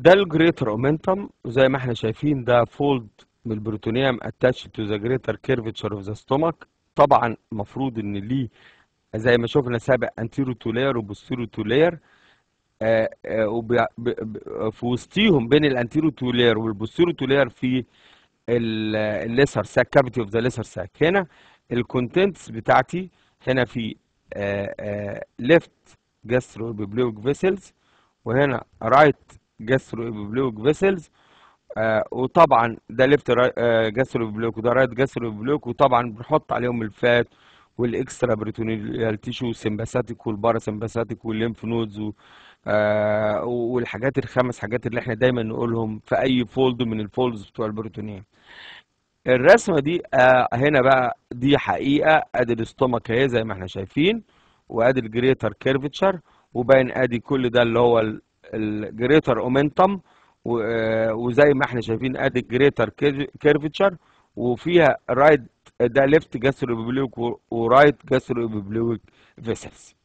ده الجريتر اومنتم زي ما احنا شايفين ده فولد من البروتونيوم اتاتش تو ذا جريتر كيرفتشر اوف ذا ستومك طبعا المفروض ان ليه زي ما شفنا سابق انتيرو تو لاير وبوستيرو تو لاير في وسطيهم بين الانتيرو تو لاير والبوستيرو تو لاير في الليسر ساك كافيتي اوف ذا ليسر ساك هنا الكونتنتس بتاعتي هنا في ليفت جاسترو ابيبلويك فيسلز وهنا رايت جاسترو ابيبلويك فيسلز وطبعا ده ليفت جاسترو ابيبلويك وده رايت جاسترو ابيبلويك وطبعا بنحط عليهم الفات والاكسترا بريتونيال تيشو سمباثيك والباراسمباثيك والليمف نودز و آه والحاجات الخمس حاجات اللي احنا دايما نقولهم في اي فولد من الفولدز بتوع البروتونيوم الرسمه دي آه هنا بقى دي حقيقه ادي الاستومك اهي زي ما احنا شايفين وادي الجريتر كيرفتشر وباين ادي كل ده اللي هو الجريتر اومنتم وزي ما احنا شايفين ادي الجريتر كيرفتشر وفيها رايت ده ليفت جاسترو بيبلويك ورايت جاسترو بيبلويك فيسلز